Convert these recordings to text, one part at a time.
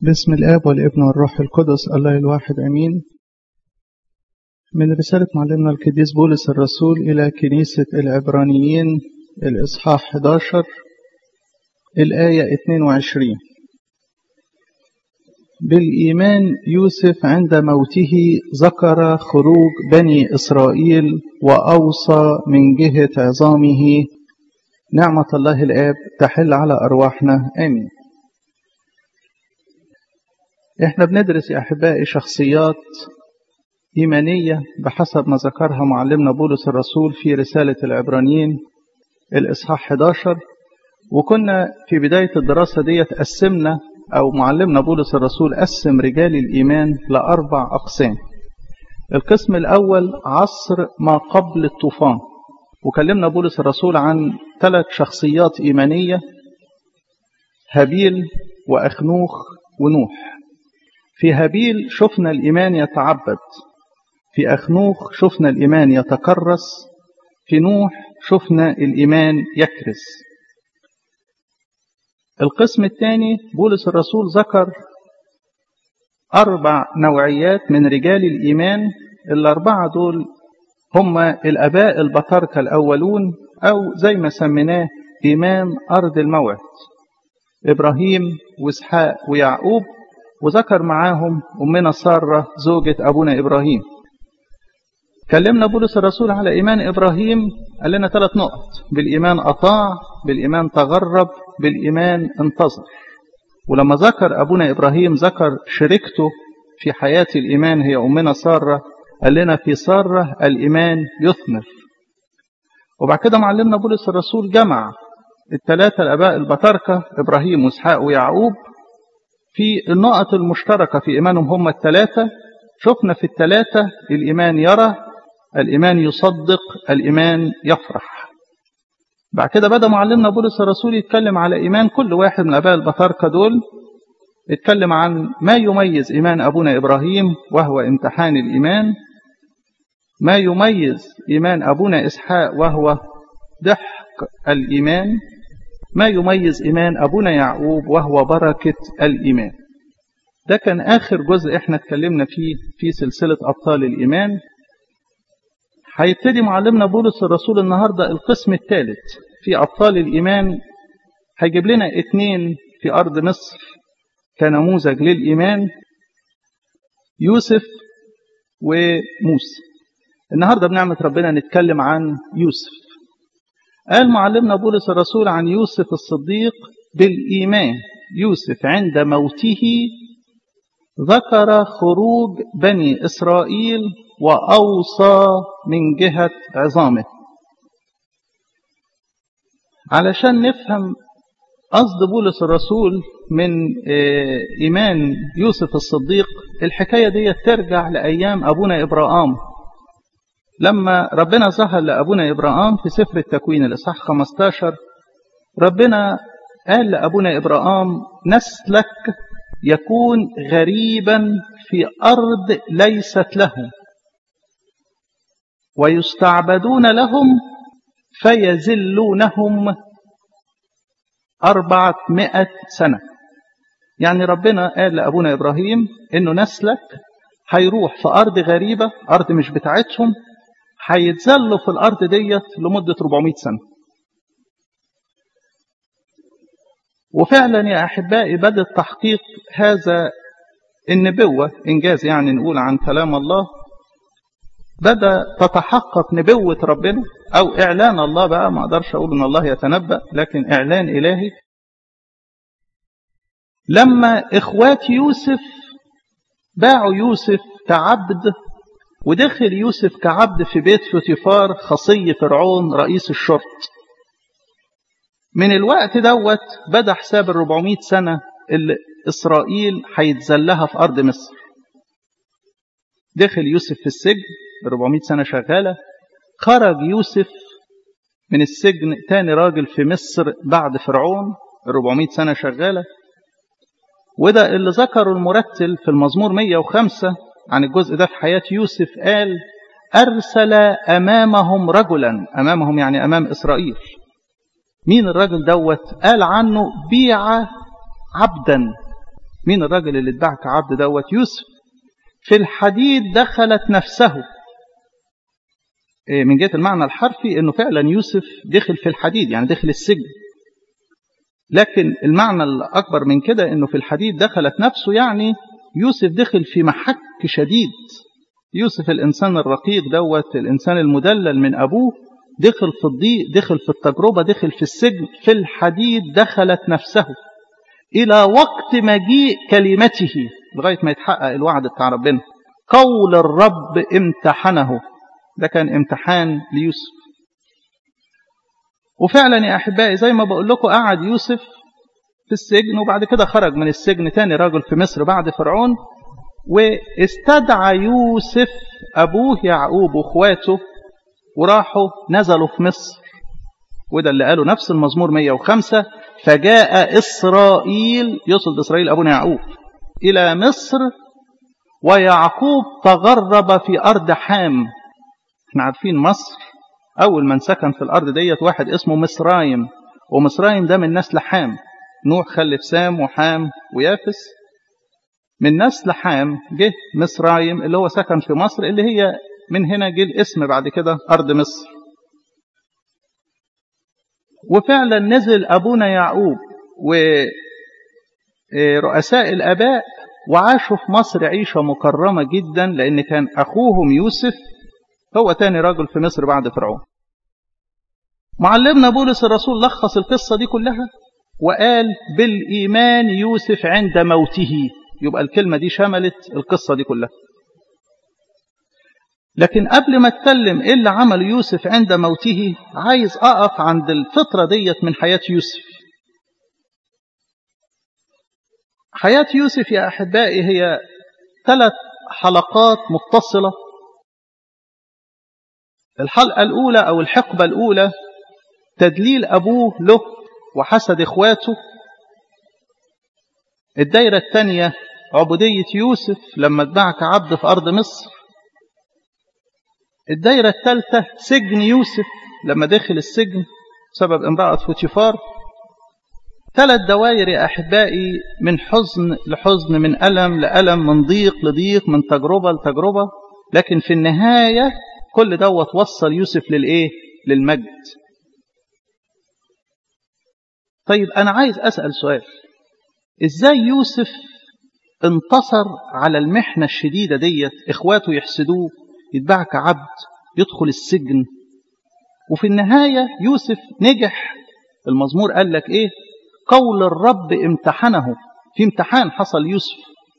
باسم الآب والابن والروح القدس الله الواحد أمين من رسالة معلمنا القديس بولس الرسول إلى كنيسة العبرانيين الإصحاح 11 الآية 22 بالإيمان يوسف عند موته ذكر خروج بني إسرائيل وأوصى من جهة عظامه نعمة الله الآب تحل على أرواحنا آمين احنا بندرس يا احبائي شخصيات ايمانيه بحسب ما ذكرها معلمنا بولس الرسول في رساله العبرانيين الاصحاح 11 وكنا في بدايه الدراسه دي قسمنا او معلمنا بولس الرسول قسم رجال الايمان لاربع اقسام القسم الاول عصر ما قبل الطوفان وكلمنا بولس الرسول عن ثلاث شخصيات ايمانيه هابيل واخنوخ ونوح في هابيل شفنا الإيمان يتعبد في أخنوخ شفنا الإيمان يتكرس في نوح شفنا الإيمان يكرس القسم الثاني بولس الرسول ذكر أربع نوعيات من رجال الإيمان الأربعة دول هم الأباء البطاركة الأولون أو زي ما سميناه إيمان أرض الموعد إبراهيم وإسحاق ويعقوب وذكر معاهم أمنا سارة زوجة أبونا إبراهيم كلمنا بولس الرسول على إيمان إبراهيم قال لنا ثلاث نقط بالإيمان أطاع بالإيمان تغرب بالإيمان انتظر ولما ذكر أبونا إبراهيم ذكر شركته في حياة الإيمان هي أمنا سارة قال لنا في سارة الإيمان يثمر وبعد كده معلمنا بولس الرسول جمع الثلاثة الآباء البطاركة إبراهيم وإسحاق ويعقوب في النقط المشتركة في إيمانهم هم الثلاثة شفنا في الثلاثة الإيمان يرى الإيمان يصدق الإيمان يفرح بعد كده بدأ معلمنا بولس الرسول يتكلم على إيمان كل واحد من أباء البطاركة دول اتكلم عن ما يميز إيمان أبونا إبراهيم وهو امتحان الإيمان ما يميز إيمان أبونا إسحاق وهو ضحك الإيمان ما يميز إيمان أبونا يعقوب وهو بركة الإيمان ده كان آخر جزء احنا اتكلمنا فيه في سلسلة أبطال الإيمان هيبتدي معلمنا بولس الرسول النهاردة القسم الثالث في أبطال الإيمان هيجيب لنا اتنين في أرض مصر كنموذج للإيمان يوسف وموسى النهاردة بنعمة ربنا نتكلم عن يوسف قال معلمنا بولس الرسول عن يوسف الصديق بالإيمان يوسف عند موته ذكر خروج بني إسرائيل وأوصى من جهة عظامه علشان نفهم قصد بولس الرسول من إيمان يوسف الصديق الحكاية دي ترجع لأيام أبونا إبراهام لما ربنا ظهر لأبونا إبراهام في سفر التكوين الإصحاح 15 ربنا قال لأبونا إبراهام نسلك يكون غريبا في أرض ليست لهم ويستعبدون لهم فيزلونهم أربعة مئة سنة يعني ربنا قال لأبونا إبراهيم إنه نسلك هيروح في أرض غريبة أرض مش بتاعتهم هيتذلوا في الأرض ديت لمدة 400 سنة وفعلا يا أحبائي بدأ تحقيق هذا النبوة إنجاز يعني نقول عن كلام الله بدأ تتحقق نبوة ربنا أو إعلان الله بقى ما أقدرش أقول إن الله يتنبأ لكن إعلان إلهي لما إخوات يوسف باعوا يوسف كعبد ودخل يوسف كعبد في بيت فوتيفار خصي فرعون رئيس الشرط من الوقت دوت بدا حساب ال 400 سنه اللي اسرائيل هيتذلها في ارض مصر دخل يوسف في السجن ب 400 سنه شغاله خرج يوسف من السجن تاني راجل في مصر بعد فرعون 400 سنه شغاله وده اللي ذكره المرتل في المزمور 105 عن الجزء ده في حياة يوسف قال أرسل أمامهم رجلا أمامهم يعني أمام إسرائيل مين الرجل دوت قال عنه بيع عبدا مين الراجل اللي اتباع كعبد دوت يوسف في الحديد دخلت نفسه من جهة المعنى الحرفي انه فعلا يوسف دخل في الحديد يعني دخل السجن لكن المعنى الأكبر من كده انه في الحديد دخلت نفسه يعني يوسف دخل في محك شديد يوسف الإنسان الرقيق دوت الإنسان المدلل من أبوه دخل في الضيق دخل في التجربة دخل في السجن في الحديد دخلت نفسه إلى وقت مجيء كلمته لغاية ما يتحقق الوعد بتاع ربنا قول الرب امتحنه ده كان امتحان ليوسف وفعلا يا أحبائي زي ما بقول لكم قعد يوسف في السجن وبعد كده خرج من السجن تاني راجل في مصر بعد فرعون واستدعى يوسف أبوه يعقوب وإخواته وراحوا نزلوا في مصر وده اللي قاله نفس المزمور 105 فجاء إسرائيل يقصد إسرائيل أبونا يعقوب إلى مصر ويعقوب تغرب في أرض حام احنا عارفين مصر أول من سكن في الأرض ديت واحد اسمه مصرايم ومصرايم ده من نسل حام نوح خلف سام وحام ويافس من نسل حام جه مصرايم اللي هو سكن في مصر اللي هي من هنا جه الاسم بعد كده أرض مصر وفعلا نزل أبونا يعقوب ورؤساء الآباء وعاشوا في مصر عيشة مكرمة جدا لأن كان أخوهم يوسف هو تاني راجل في مصر بعد فرعون معلمنا بولس الرسول لخص القصة دي كلها وقال بالإيمان يوسف عند موته يبقى الكلمة دي شملت القصة دي كلها لكن قبل ما اتكلم ايه اللي عمل يوسف عند موته عايز اقف عند الفطرة ديت من حياة يوسف حياة يوسف يا أحبائي هي ثلاث حلقات متصلة الحلقة الأولى أو الحقبة الأولى تدليل أبوه له وحسد إخواته الدايرة الثانية عبودية يوسف لما اتباع كعبد في أرض مصر الدايرة الثالثة سجن يوسف لما دخل السجن بسبب امرأة فوتيفار ثلاث دوائر يا أحبائي من حزن لحزن من ألم لألم من ضيق لضيق من تجربة لتجربة لكن في النهاية كل دوت وصل يوسف للإيه؟ للمجد طيب أنا عايز أسأل سؤال إزاي يوسف انتصر على المحنة الشديدة ديت إخواته يحسدوه يتباع كعبد يدخل السجن وفي النهاية يوسف نجح المزمور قال لك إيه قول الرب امتحنه في امتحان حصل يوسف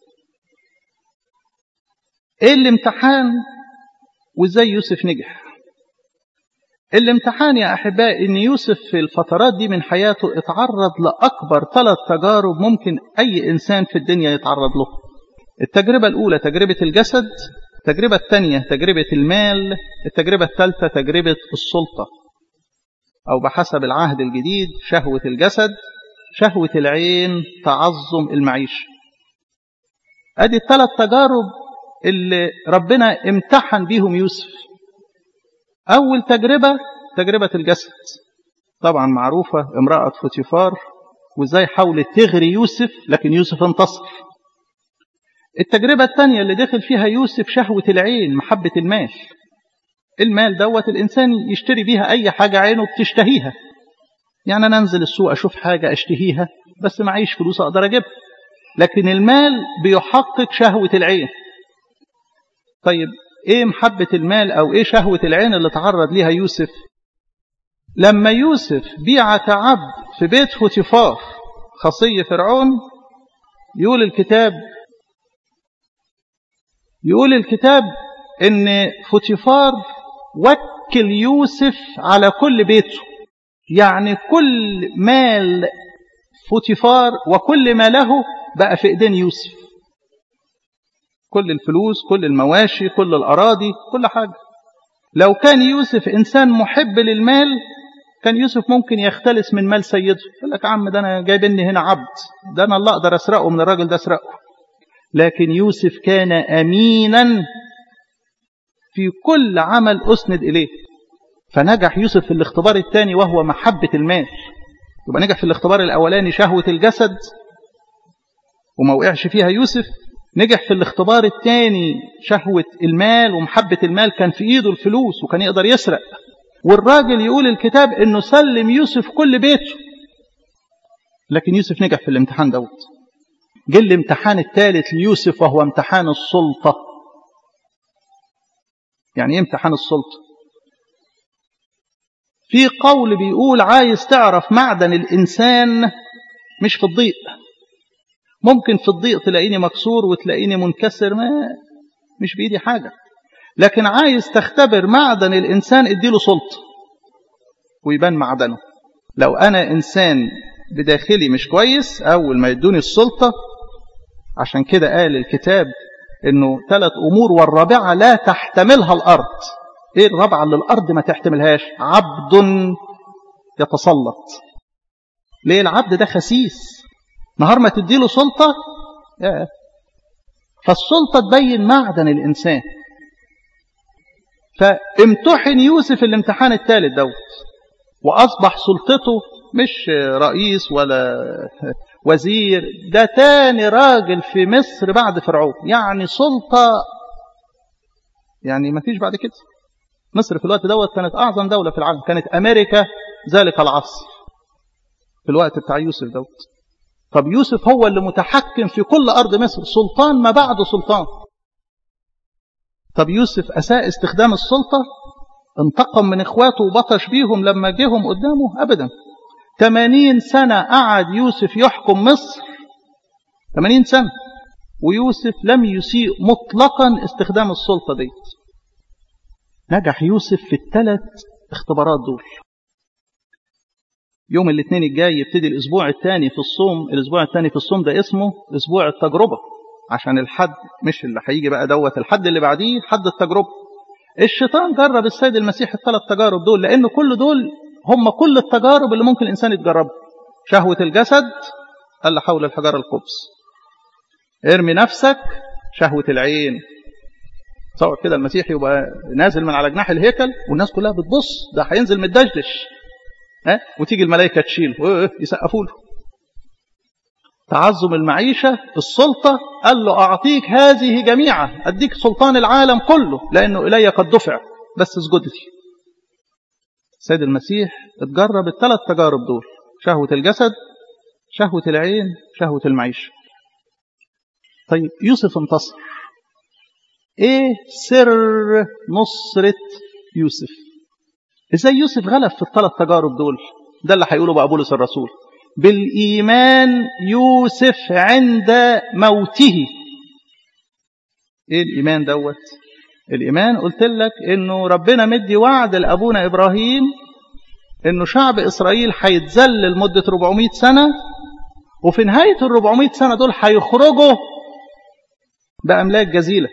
ايه الامتحان وازاي يوسف نجح الامتحان يا احبائي ان يوسف في الفترات دي من حياته اتعرض لاكبر ثلاث تجارب ممكن اي انسان في الدنيا يتعرض له التجربه الاولى تجربه الجسد التجربه الثانيه تجربه المال التجربه الثالثه تجربه السلطه او بحسب العهد الجديد شهوه الجسد شهوة العين تعظم المعيشة ادي الثلاث تجارب اللي ربنا امتحن بيهم يوسف اول تجربة تجربة الجسد طبعا معروفة امرأة فوتيفار وازاي حاولت تغري يوسف لكن يوسف انتصر التجربة الثانية اللي دخل فيها يوسف شهوة العين محبة المال المال دوت الإنسان يشتري بيها أي حاجة عينه بتشتهيها يعني أنا أنزل السوق أشوف حاجة أشتهيها بس معيش فلوس أقدر أجيبها لكن المال بيحقق شهوة العين طيب إيه محبة المال أو إيه شهوة العين اللي تعرض ليها يوسف لما يوسف بيع كعبد في بيت فوتيفار خصي فرعون يقول الكتاب يقول الكتاب ان فوتيفار وكل يوسف على كل بيته يعني كل مال فوتيفار وكل ما له بقى في ايدين يوسف كل الفلوس كل المواشي كل الأراضي كل حاجة لو كان يوسف إنسان محب للمال كان يوسف ممكن يختلس من مال سيده يقول لك عم ده أنا جايبني هنا عبد ده أنا اللي أقدر أسرقه من الراجل ده أسرقه لكن يوسف كان أمينا في كل عمل أسند إليه فنجح يوسف في الاختبار الثاني وهو محبة المال يبقى نجح في الاختبار الأولاني شهوة الجسد وما وقعش فيها يوسف نجح في الاختبار الثاني شهوة المال ومحبة المال كان في ايده الفلوس وكان يقدر يسرق والراجل يقول الكتاب انه سلم يوسف كل بيته لكن يوسف نجح في الامتحان دوت جه الامتحان الثالث ليوسف وهو امتحان السلطة يعني ايه امتحان السلطة في قول بيقول عايز تعرف معدن الإنسان مش في الضيق ممكن في الضيق تلاقيني مكسور وتلاقيني منكسر ما مش بإيدي حاجة لكن عايز تختبر معدن الإنسان اديله سلطة ويبان معدنه لو أنا إنسان بداخلي مش كويس أول ما يدوني السلطة عشان كده قال الكتاب إنه ثلاث أمور والرابعة لا تحتملها الأرض إيه الرابعة اللي الأرض ما تحتملهاش عبد يتسلط ليه العبد ده خسيس نهار ما تديله سلطة فالسلطة تبين معدن الإنسان فامتحن يوسف الامتحان الثالث دوت وأصبح سلطته مش رئيس ولا وزير ده تاني راجل في مصر بعد فرعون يعني سلطة يعني ما فيش بعد كده مصر في الوقت دوت كانت أعظم دولة في العالم كانت أمريكا ذلك العصر في الوقت بتاع يوسف دوت طب يوسف هو اللي متحكم في كل أرض مصر سلطان ما بعده سلطان طب يوسف أساء استخدام السلطة انتقم من إخواته وبطش بيهم لما جيهم قدامه أبدا 80 سنة قعد يوسف يحكم مصر 80 سنة ويوسف لم يسيء مطلقا استخدام السلطة ديت نجح يوسف في الثلاث اختبارات دول يوم الاثنين الجاي يبتدي الاسبوع الثاني في الصوم الاسبوع الثاني في الصوم ده اسمه اسبوع التجربه عشان الحد مش اللي هيجي بقى دوت الحد اللي بعديه حد التجربه الشيطان جرب السيد المسيح الثلاث تجارب دول لان كل دول هم كل التجارب اللي ممكن الانسان يتجربها شهوه الجسد قال حول الحجر القبس ارمي نفسك شهوه العين تصور كده المسيح يبقى نازل من على جناح الهيكل والناس كلها بتبص ده هينزل متدشدش ها وتيجي الملائكه تشيله يسقفوا له تعظم المعيشه السلطه قال له اعطيك هذه جميعا اديك سلطان العالم كله لانه الي قد دفع بس اسجد لي السيد المسيح اتجرب الثلاث تجارب دول شهوه الجسد شهوه العين شهوه المعيشه طيب يوسف انتصر ايه سر نصرة يوسف ازاي يوسف غلب في الثلاث تجارب دول ده اللي هيقوله بقى بولس الرسول بالإيمان يوسف عند موته ايه الإيمان دوت الإيمان قلت لك انه ربنا مدي وعد لأبونا إبراهيم انه شعب إسرائيل هيتذل لمدة 400 سنة وفي نهاية ال 400 سنة دول هيخرجوا بأملاك جزيلة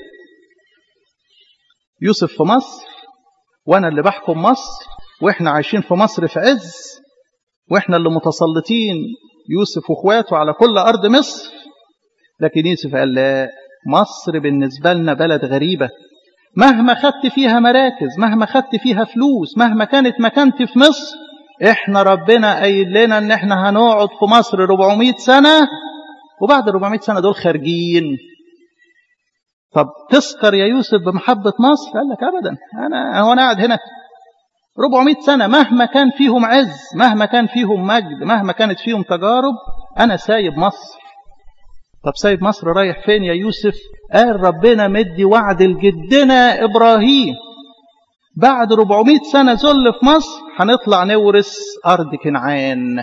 يوسف في مصر وانا اللي بحكم مصر واحنا عايشين في مصر في عز واحنا اللي متسلطين يوسف واخواته على كل ارض مصر لكن يوسف قال لا مصر بالنسبة لنا بلد غريبة مهما خدت فيها مراكز مهما خدت فيها فلوس مهما كانت مكانتي في مصر احنا ربنا قايل لنا ان احنا هنقعد في مصر 400 سنة وبعد 400 سنة دول خارجين طب تسكر يا يوسف بمحبة مصر قال لك أبدا أنا هو أنا قاعد هنا 400 سنة مهما كان فيهم عز مهما كان فيهم مجد مهما كانت فيهم تجارب أنا سايب مصر طب سايب مصر رايح فين يا يوسف قال ربنا مدي وعد لجدنا إبراهيم بعد 400 سنة ذل في مصر هنطلع نورث أرض كنعان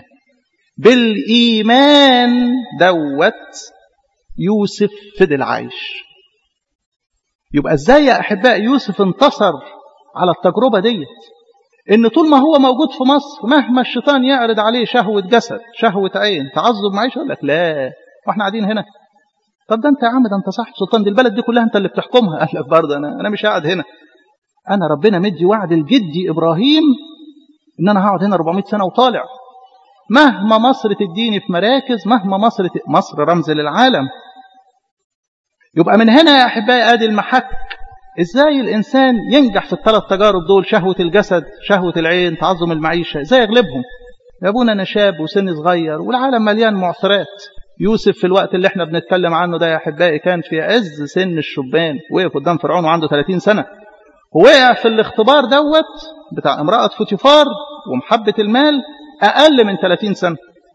بالإيمان دوت يوسف فضل عايش يبقى ازاي يا احباء يوسف انتصر على التجربه ديت ان طول ما هو موجود في مصر مهما الشيطان يعرض عليه شهوه جسد شهوه عين تعذب معيشه يقول لك لا واحنا قاعدين هنا طب ده انت يا عم ده انت صاحب سلطان دي البلد دي كلها انت اللي بتحكمها قال لك برضه انا انا مش قاعد هنا انا ربنا مدي وعد لجدي ابراهيم ان انا هقعد هنا 400 سنه وطالع مهما مصر تديني في مراكز مهما مصر ت... مصر رمز للعالم يبقى من هنا يا احبائي ادي المحك ازاي الانسان ينجح في الثلاث تجارب دول شهوه الجسد شهوه العين تعظم المعيشه ازاي يغلبهم يا ابونا انا شاب وسني صغير والعالم مليان معثرات يوسف في الوقت اللي احنا بنتكلم عنه ده يا أحبائي كان في عز سن الشبان وقف قدام فرعون وعنده 30 سنة ووقع في الاختبار دوت بتاع امرأة فوتيفار ومحبة المال أقل من 30 سنة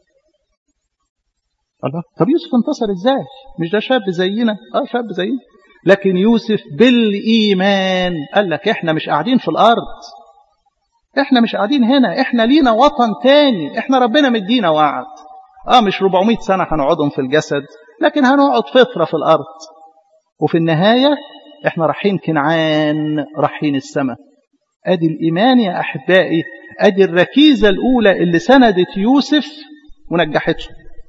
الله طب يوسف انتصر ازاي مش ده شاب زينا اه شاب زينا لكن يوسف بالإيمان قال لك احنا مش قاعدين في الأرض احنا مش قاعدين هنا احنا لينا وطن تاني احنا ربنا مدينا وعد اه مش 400 سنة هنقعدهم في الجسد لكن هنقعد فترة في الأرض وفي النهاية احنا رايحين كنعان رايحين السماء ادي الإيمان يا أحبائي ادي الركيزة الأولى اللي سندت يوسف ونجحته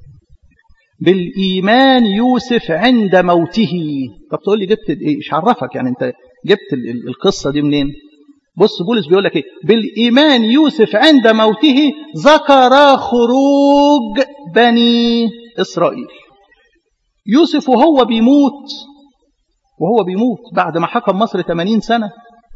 بالإيمان يوسف عند موته طب تقول لي جبت ايه ايش عرفك يعني انت جبت القصة دي منين بص بولس بيقول لك ايه بالإيمان يوسف عند موته ذكر خروج بني إسرائيل يوسف وهو بيموت وهو بيموت بعد ما حكم مصر 80 سنة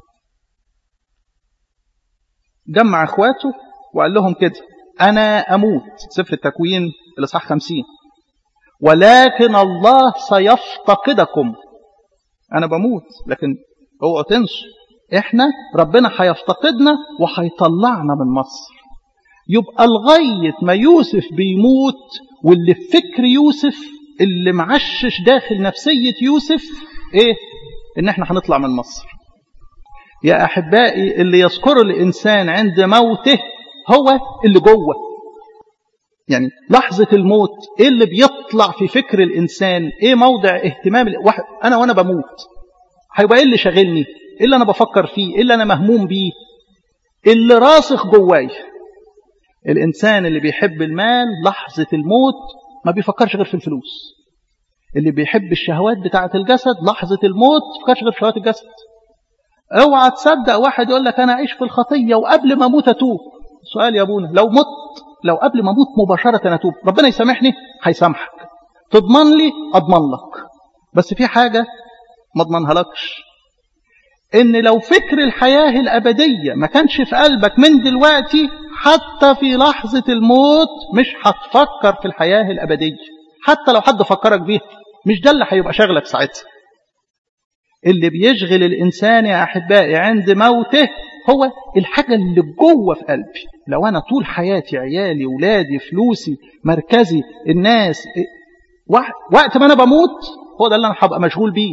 جمع اخواته وقال لهم كده أنا أموت سفر التكوين الإصحاح 50 ولكن الله سيفتقدكم أنا بموت لكن اوعوا تنسوا احنا ربنا هيفتقدنا وهيطلعنا من مصر يبقى لغاية ما يوسف بيموت واللي في فكر يوسف اللي معشش داخل نفسية يوسف ايه ان احنا هنطلع من مصر يا احبائي اللي يذكر الانسان عند موته هو اللي جوه يعني لحظة الموت ايه اللي بيطلع في فكر الانسان ايه موضع اهتمام واحد انا وانا بموت هيبقى ايه اللي شاغلني ايه اللي انا بفكر فيه ايه اللي انا مهموم بيه اللي راسخ جواي الانسان اللي بيحب المال لحظة الموت ما بيفكرش غير في الفلوس اللي بيحب الشهوات بتاعة الجسد لحظة الموت ما بيفكرش غير في شهوات الجسد اوعى تصدق واحد يقول لك انا اعيش في الخطية وقبل ما اموت اتوب سؤال يا ابونا لو مت لو قبل ما اموت مباشرة اتوب ربنا يسامحني هيسامحك تضمن لي اضمن لك بس في حاجة ما اضمنها لكش ان لو فكر الحياة الابدية ما كانش في قلبك من دلوقتي حتى في لحظة الموت مش هتفكر في الحياة الابدية حتى لو حد فكرك بيها مش ده اللي هيبقى شغلك ساعتها اللي بيشغل الانسان يا احبائي عند موته هو الحاجة اللي جوه في قلبي لو انا طول حياتي عيالي ولادي فلوسي مركزي الناس وقت ما انا بموت هو ده اللي انا هبقى مشغول بيه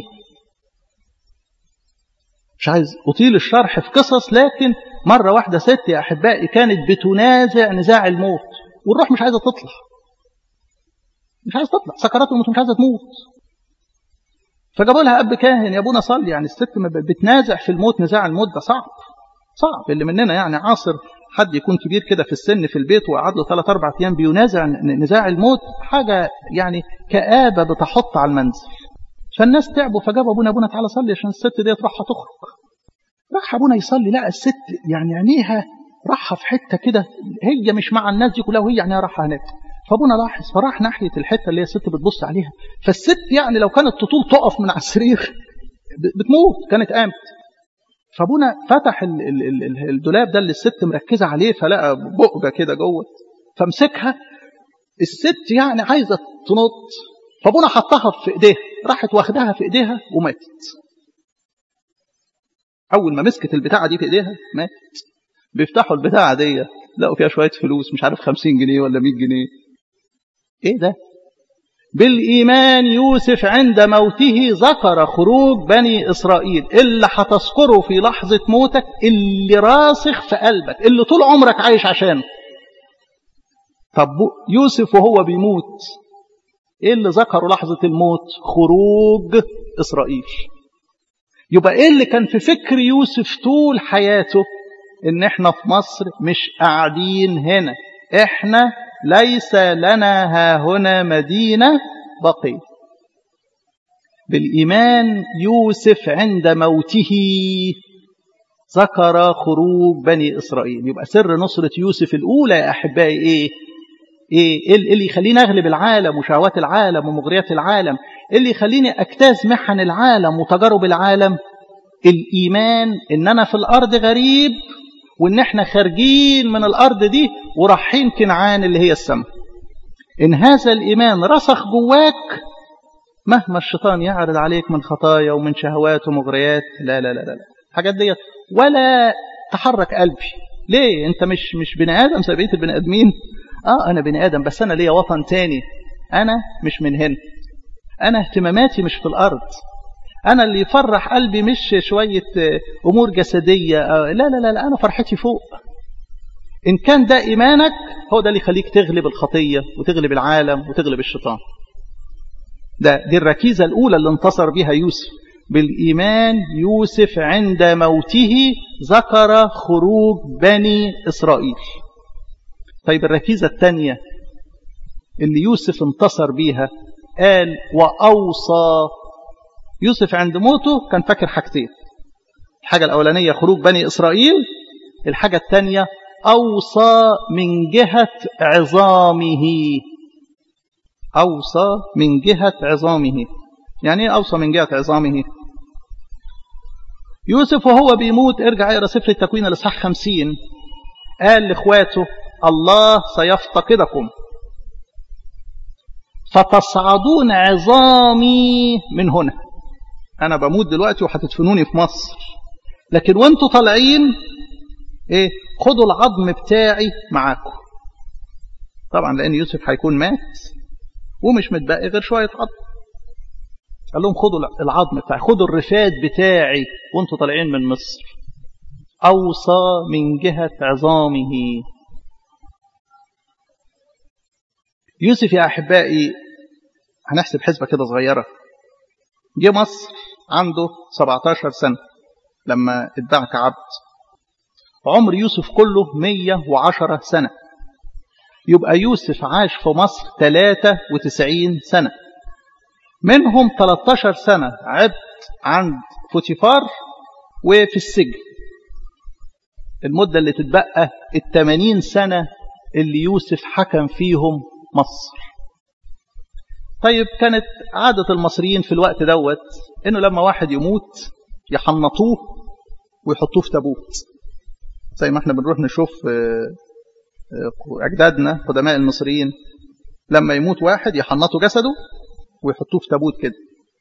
مش عايز أطيل الشرح في قصص لكن مرة واحدة ست يا أحبائي كانت بتنازع نزاع الموت والروح مش عايزة تطلع مش عايزة تطلع سكرات الموت مش عايزة تموت فجابوا لها أب كاهن يا أبونا صلي يعني الست بتنازع في الموت نزاع الموت ده صعب صعب اللي مننا يعني عاصر حد يكون كبير كده في السن في البيت وقعد له ثلاث أربع أيام بينازع نزاع الموت حاجة يعني كآبة بتحط على المنزل فالناس تعبوا فجاب ابونا ابونا تعالى صلي عشان الست ديت راح تخرج راح ابونا يصلي لقى الست يعني عينيها راحه في حته كده هي مش مع الناس دي كلها وهي عينيها راحه هناك فابونا لاحظ فراح ناحيه الحته اللي هي الست بتبص عليها فالست يعني لو كانت تطول تقف من على السرير بتموت كانت قامت فابونا فتح ال ال ال الدولاب ده اللي الست مركزه عليه فلقى بؤجه كده جوه فمسكها الست يعني عايزه تنط فابونا حطها في ايديها راحت واخدها في ايديها وماتت اول ما مسكت البتاعه دي في ايديها ماتت بيفتحوا البتاعه دي لقوا فيها شويه فلوس مش عارف 50 جنيه ولا 100 جنيه ايه ده بالايمان يوسف عند موته ذكر خروج بني اسرائيل اللي هتذكره في لحظه موتك اللي راسخ في قلبك اللي طول عمرك عايش عشانه طب يوسف وهو بيموت ايه اللي ذكروا لحظة الموت خروج اسرائيل يبقى ايه اللي كان في فكر يوسف طول حياته ان احنا في مصر مش قاعدين هنا احنا ليس لنا ها هنا مدينة بقية بالإيمان يوسف عند موته ذكر خروج بني إسرائيل يبقى سر نصرة يوسف الأولى يا أحبائي إيه ايه اللي يخليني اغلب العالم وشهوات العالم ومغريات العالم اللي يخليني اجتاز محن العالم وتجارب العالم الايمان ان انا في الارض غريب وان احنا خارجين من الارض دي ورايحين كنعان اللي هي السماء إن هذا الإيمان رسخ جواك مهما الشيطان يعرض عليك من خطايا ومن شهوات ومغريات لا لا لا لا الحاجات ديت ولا تحرك قلبي ليه انت مش مش بني ادم زي بقيه البني ادمين اه انا بني ادم بس انا ليا وطن تاني انا مش من هنا انا اهتماماتي مش في الارض انا اللي يفرح قلبي مش شويه امور جسديه آه لا لا لا لا انا فرحتي فوق ان كان ده ايمانك هو ده اللي يخليك تغلب الخطيه وتغلب العالم وتغلب الشيطان ده دي الركيزه الاولى اللي انتصر بها يوسف بالإيمان يوسف عند موته ذكر خروج بني إسرائيل طيب الركيزة الثانية اللي يوسف انتصر بيها قال وأوصى يوسف عند موته كان فاكر حاجتين الحاجة الأولانية خروج بني إسرائيل الحاجة الثانية أوصى من جهة عظامه أوصى من جهة عظامه يعني ايه أوصى من جهة عظامه يوسف وهو بيموت ارجع اقرا سفر التكوين الاصحاح 50 قال لاخواته الله سيفتقدكم فتصعدون عظامي من هنا انا بموت دلوقتي وهتدفنوني في مصر لكن وانتوا طالعين ايه خدوا العظم بتاعي معاكم طبعا لان يوسف هيكون مات ومش متبقي غير شويه عظم قال لهم خدوا العظم بتاعي خدوا الرفاد بتاعي وانتوا طالعين من مصر أوصى من جهة عظامه يوسف يا أحبائي هنحسب حسبة كده صغيرة جه مصر عنده 17 سنة لما اتباع كعبد عمر يوسف كله 110 سنة يبقى يوسف عاش في مصر 93 سنة منهم 13 سنة عبد عند فوتيفار وفي السجن المدة اللي تتبقى ال 80 سنة اللي يوسف حكم فيهم مصر طيب كانت عادة المصريين في الوقت دوت انه لما واحد يموت يحنطوه ويحطوه في تابوت زي ما احنا بنروح نشوف اجدادنا قدماء المصريين لما يموت واحد يحنطوا جسده ويحطوه في تابوت كده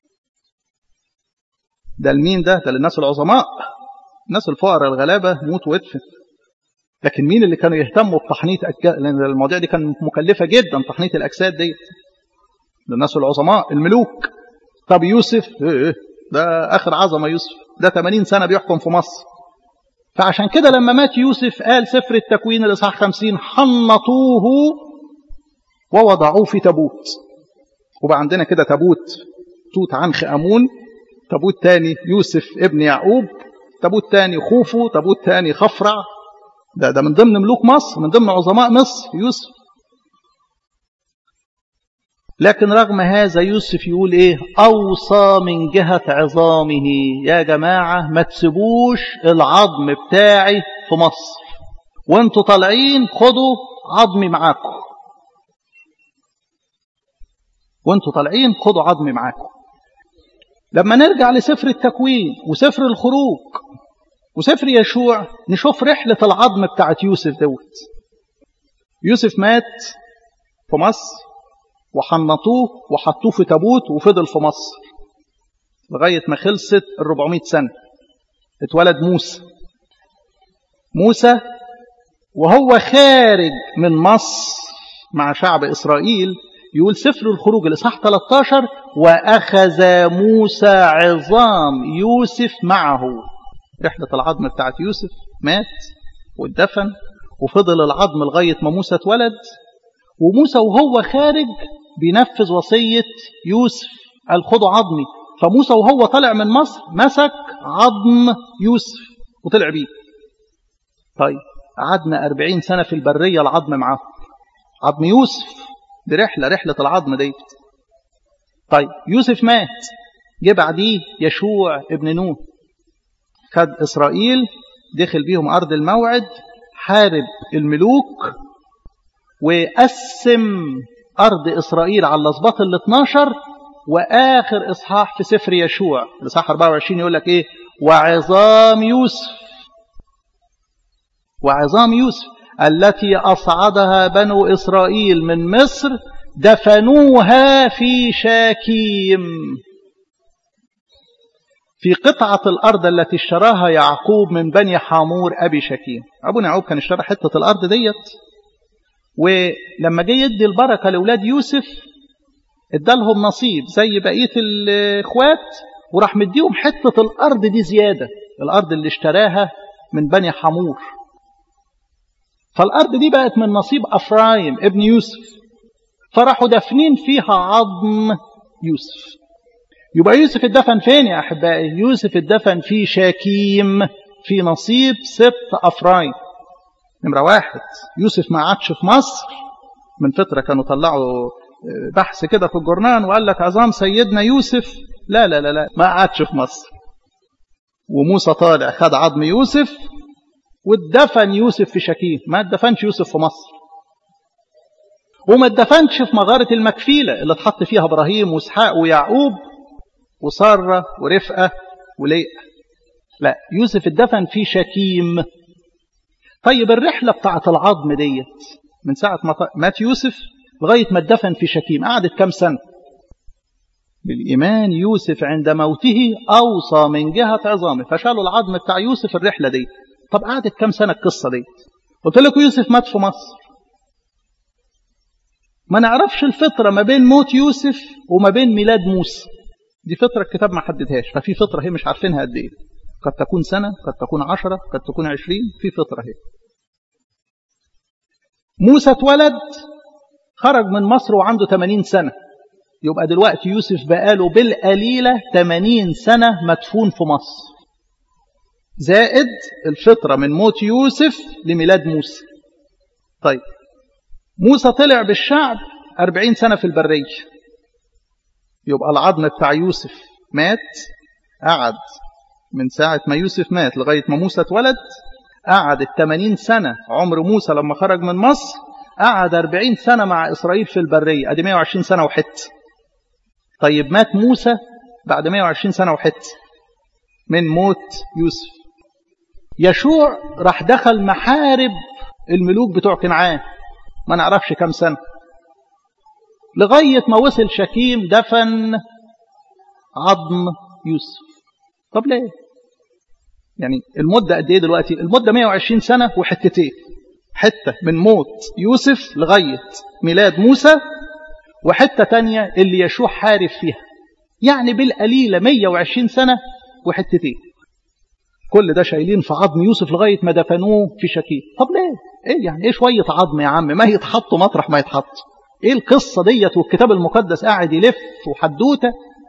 ده لمين ده ده للناس العظماء الناس الفقراء الغلابة موت وادفن لكن مين اللي كانوا يهتموا بتحنيط أجساد لأن المواضيع دي كانت مكلفة جدا تحنيط الأجساد دي للناس العظماء الملوك طب يوسف إيه ده آخر عظمة يوسف ده 80 سنة بيحكم في مصر فعشان كده لما مات يوسف قال سفر التكوين الإصحاح 50 حنطوه ووضعوه في تابوت وبقى عندنا كده تابوت توت عنخ امون تابوت تاني يوسف ابن يعقوب تابوت تاني خوفو تابوت تاني خفرع ده ده من ضمن ملوك مصر من ضمن عظماء مصر يوسف لكن رغم هذا يوسف يقول ايه اوصى من جهة عظامه يا جماعة ما تسيبوش العظم بتاعي في مصر وانتوا طالعين خدوا عظمي معاكم وانتوا طالعين خدوا عظمي معاكم لما نرجع لسفر التكوين وسفر الخروج وسفر يشوع نشوف رحلة العظم بتاعت يوسف دوت يوسف مات في مصر وحنطوه وحطوه في تابوت وفضل في مصر لغاية ما خلصت ال 400 سنة اتولد موسى موسى وهو خارج من مصر مع شعب إسرائيل يقول سفر الخروج الإصحاح 13 وأخذ موسى عظام يوسف معه رحلة العظم بتاعت يوسف مات واتدفن وفضل العظم لغاية ما موسى اتولد وموسى وهو خارج بينفذ وصية يوسف قال خدوا عظمي فموسى وهو طالع من مصر مسك عظم يوسف وطلع بيه طيب قعدنا أربعين سنة في البرية العظم معاه عظم يوسف دي رحلة رحلة العظم ديت طيب يوسف مات جه بعديه يشوع ابن نون خد إسرائيل دخل بيهم أرض الموعد حارب الملوك وقسم أرض إسرائيل على الأسباط ال 12 وآخر إصحاح في سفر يشوع الإصحاح 24 يقول لك إيه وعظام يوسف وعظام يوسف التي أصعدها بنو إسرائيل من مصر دفنوها في شاكيم في قطعة الأرض التي اشتراها يعقوب من بني حامور أبي شكيم أبونا يعقوب كان اشترى حتة الأرض ديت ولما جه يدي البركة لأولاد يوسف ادالهم نصيب زي بقية الإخوات وراح مديهم حتة الأرض دي زيادة الأرض اللي اشتراها من بني حمور فالأرض دي بقت من نصيب أفرايم ابن يوسف فراحوا دفنين فيها عظم يوسف يبقى يوسف اتدفن فين يا أحبائي يوسف اتدفن في شاكيم في نصيب سبت أفرايم نمرة واحد يوسف ما عادش في مصر من فترة كانوا طلعوا بحث كده في الجورنان وقال لك عظام سيدنا يوسف لا لا لا لا ما عادش في مصر وموسى طالع خد عظم يوسف واتدفن يوسف في شكيم ما اتدفنش يوسف في مصر وما اتدفنش في مغارة المكفيلة اللي اتحط فيها ابراهيم واسحاق ويعقوب وسارة ورفقة وليئة لا يوسف اتدفن في شكيم طيب الرحلة بتاعت العظم ديت من ساعة ما مات يوسف لغاية ما اتدفن في شكيم قعدت كام سنة بالإيمان يوسف عند موته أوصى من جهة عظامه فشالوا العظم بتاع يوسف الرحلة دي طب قعدت كام سنة القصة دي قلت لكم يوسف مات في مصر ما نعرفش الفترة ما بين موت يوسف وما بين ميلاد موسى دي فترة الكتاب ما حددهاش ففي فترة هي مش عارفينها قد ايه قد تكون سنة قد تكون عشرة قد تكون عشرين في فترة هي موسى اتولد خرج من مصر وعنده 80 سنة يبقى دلوقتي يوسف بقاله بالقليلة 80 سنة مدفون في مصر زائد الفترة من موت يوسف لميلاد موسى طيب موسى طلع بالشعب 40 سنة في البرية يبقى العظم بتاع يوسف مات قعد من ساعة ما يوسف مات لغاية ما موسى اتولد قعد ال 80 سنة عمر موسى لما خرج من مصر قعد 40 سنة مع إسرائيل في البرية أدي 120 سنة وحت طيب مات موسى بعد 120 سنة وحت من موت يوسف يشوع راح دخل محارب الملوك بتوع كنعان ما نعرفش كم سنة لغاية ما وصل شكيم دفن عظم يوسف طب ليه يعني المدة قد ايه دلوقتي المدة 120 سنة وحتتين حتة من موت يوسف لغاية ميلاد موسى وحتة تانية اللي يشوع حارب فيها يعني بالقليلة 120 سنة وحتتين كل ده شايلين في عظم يوسف لغاية ما دفنوه في شكيم طب ليه ايه يعني ايه شوية عظم يا عم ما يتحطوا مطرح ما يتحط ايه القصة ديت والكتاب المقدس قاعد يلف وحدوته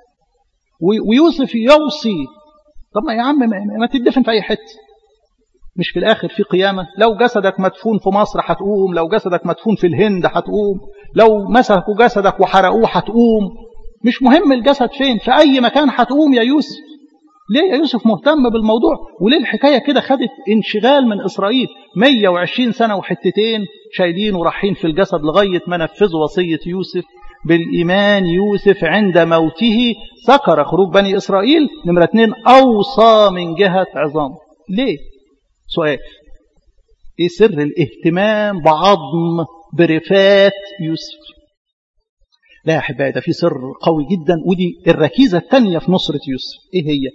ويوسف يوصي طب ما يا عم ما تدفن في اي حته مش في الاخر في قيامه لو جسدك مدفون في مصر هتقوم لو جسدك مدفون في الهند هتقوم لو مسكوا جسدك وحرقوه هتقوم مش مهم الجسد فين في اي مكان هتقوم يا يوسف ليه يا يوسف مهتم بالموضوع وليه الحكايه كده خدت انشغال من اسرائيل 120 سنه وحتتين شايلين ورايحين في الجسد لغايه ما نفذوا وصيه يوسف بالإيمان يوسف عند موته ذكر خروج بني إسرائيل نمرة اثنين أوصى من جهة عظام ليه؟ سؤال إيه سر الاهتمام بعظم برفات يوسف لا يا أحبائي ده في سر قوي جدا ودي الركيزة الثانية في نصرة يوسف إيه هي؟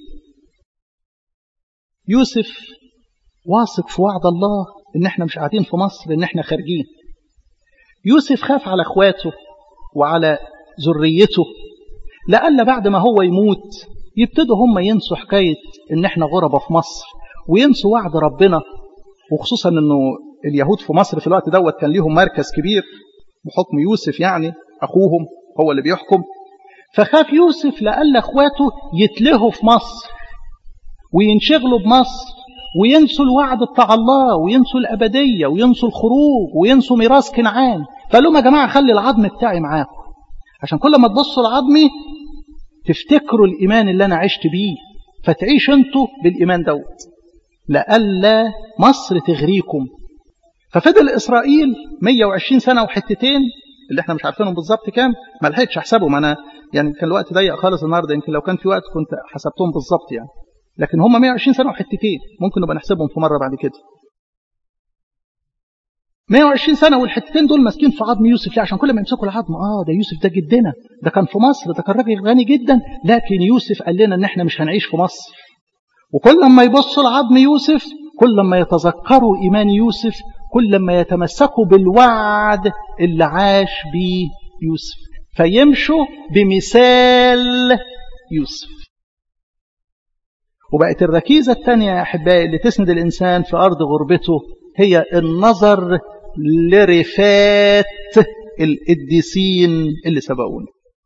يوسف واثق في وعد الله إن إحنا مش قاعدين في مصر إن إحنا خارجين يوسف خاف على إخواته وعلى ذريته لألا بعد ما هو يموت يبتدوا هم ينسوا حكاية إن إحنا غربة في مصر وينسوا وعد ربنا وخصوصا إنه اليهود في مصر في الوقت دوت كان ليهم مركز كبير بحكم يوسف يعني أخوهم هو اللي بيحكم فخاف يوسف لألا إخواته يتلهوا في مصر وينشغلوا بمصر وينسوا الوعد بتاع الله وينسوا الأبدية وينسوا الخروج وينسوا ميراث كنعان فقال لهم يا جماعة خلي العظم بتاعي معاكم عشان كل ما تبصوا لعظمي تفتكروا الإيمان اللي أنا عشت بيه فتعيش انتوا بالإيمان دوت لألا مصر تغريكم ففضل إسرائيل 120 سنة وحتتين اللي احنا مش عارفينهم بالظبط كام ما لحقتش احسبهم انا يعني كان الوقت ضيق خالص النهارده يمكن لو كان في وقت كنت حسبتهم بالظبط يعني لكن هم 120 سنه وحتتين ممكن نبقى نحسبهم في مره بعد كده 120 سنة والحتتين دول ماسكين في عظم يوسف ليه عشان كل ما يمسكوا العظم اه ده يوسف ده جدنا ده كان في مصر ده كان راجل غني جدا لكن يوسف قال لنا ان احنا مش هنعيش في مصر وكل ما يبصوا لعظم يوسف كل ما يتذكروا ايمان يوسف كل ما يتمسكوا بالوعد اللي عاش بيه يوسف فيمشوا بمثال يوسف وبقت الركيزة الثانية يا أحبائي اللي تسند الإنسان في أرض غربته هي النظر لرفات القديسين اللي سبقونا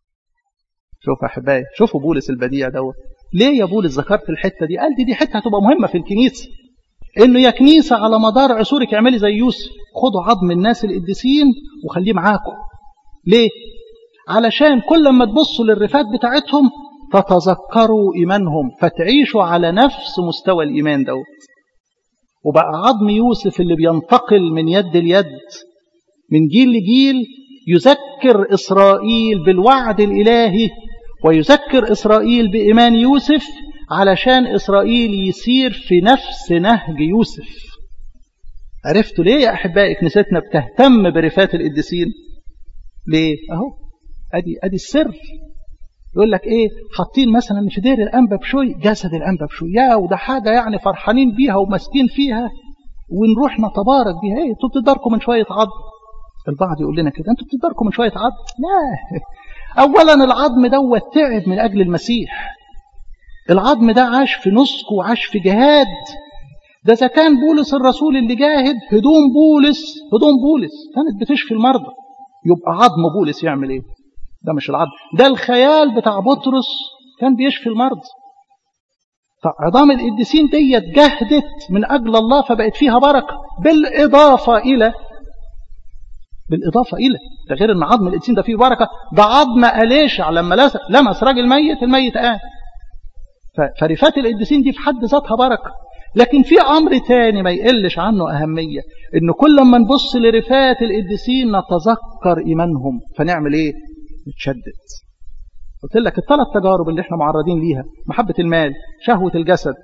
شوف يا أحبائي شوفوا بولس البديع دوت ليه يا بولس ذكرت الحتة دي قال دي دي حتة هتبقى مهمة في الكنيسة انه يا كنيسة على مدار عصورك اعملي زي يوسف خدوا عظم الناس القديسين وخليه معاكم ليه علشان كل ما تبصوا للرفات بتاعتهم تتذكروا إيمانهم فتعيشوا على نفس مستوى الإيمان دوت وبقى عظم يوسف اللي بينتقل من يد ليد من جيل لجيل يذكر إسرائيل بالوعد الإلهي ويذكر إسرائيل بإيمان يوسف علشان إسرائيل يسير في نفس نهج يوسف عرفتوا ليه يا أحبائي كنيستنا بتهتم برفات القديسين ليه أهو أدي, أدي السر يقول لك ايه حاطين مثلا في دير الانبا بشوي جسد الانبا بشوي يا وده حاجه يعني فرحانين بيها وماسكين فيها ونروح نتبارك بيها ايه انتوا بتداركوا من شويه عظم البعض يقول لنا كده انتوا بتداركوا من شويه عظم لا اولا العظم دوت تعب من اجل المسيح العظم ده عاش في نسك وعاش في جهاد ده اذا كان بولس الرسول اللي جاهد هدوم بولس هدوم بولس كانت بتشفي المرضى يبقى عظم بولس يعمل ايه ده مش العظم ده الخيال بتاع بطرس كان بيشفي المرض فعظام القديسين ديت جهدت من أجل الله فبقت فيها بركة بالإضافة إلى بالإضافة إلى ده غير أن عظم القديسين ده فيه بركة ده عظم أليشع لما لمس راجل ميت الميت قام فرفات القديسين دي في حد ذاتها بركة لكن في أمر تاني ما يقلش عنه أهمية إن كل ما نبص لرفات القديسين نتذكر إيمانهم فنعمل إيه؟ نتشدد قلت لك الثلاث تجارب اللي احنا معرضين ليها محبة المال شهوة الجسد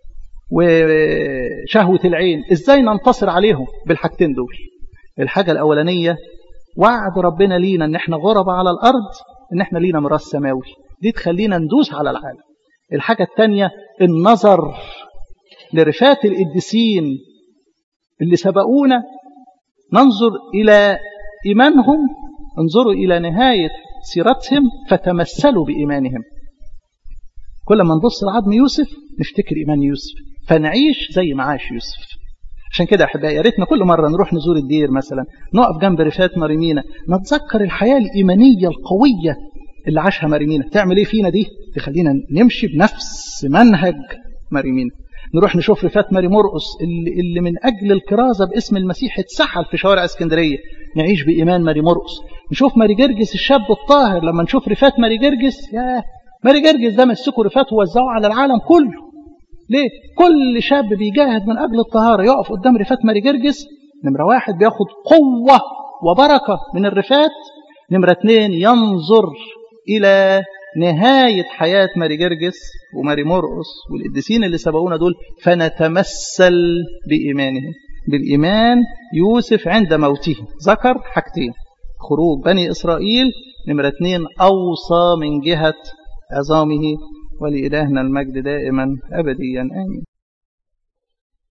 وشهوة العين ازاي ننتصر عليهم بالحاجتين دول الحاجة الأولانية وعد ربنا لينا ان احنا غربة على الأرض ان احنا لينا ميراث سماوي دي تخلينا ندوس على العالم الحاجة الثانية النظر لرفات القديسين اللي سبقونا ننظر إلى إيمانهم انظروا إلى نهاية سيرتهم فتمثلوا بإيمانهم كل ما نبص لعظم يوسف نفتكر إيمان يوسف فنعيش زي ما عاش يوسف عشان كده أحبائي يا ريتنا كل مرة نروح نزور الدير مثلا نقف جنب رفات مريمينا نتذكر الحياة الإيمانية القوية اللي عاشها مريمينا تعمل إيه فينا دي تخلينا نمشي بنفس منهج مريمينا نروح نشوف رفات ماري مرقس اللي, اللي من أجل الكرازة باسم المسيح اتسحل في شوارع اسكندرية نعيش بإيمان ماري مرقس نشوف ماري جرجس الشاب الطاهر لما نشوف رفات ماري جرجس يا ماري جرجس ده مسكوا رفات ووزعوا على العالم كله ليه؟ كل شاب بيجاهد من أجل الطهارة يقف قدام رفات ماري جرجس نمرة واحد بياخد قوة وبركة من الرفات نمرة اتنين ينظر إلى نهاية حياة ماري جرجس وماري مرقس والقديسين اللي سبقونا دول فنتمثل بإيمانهم بالإيمان يوسف عند موته ذكر حاجتين خروج بني إسرائيل نمرة اثنين أوصى من جهة عظامه ولإلهنا المجد دائما أبديا آمين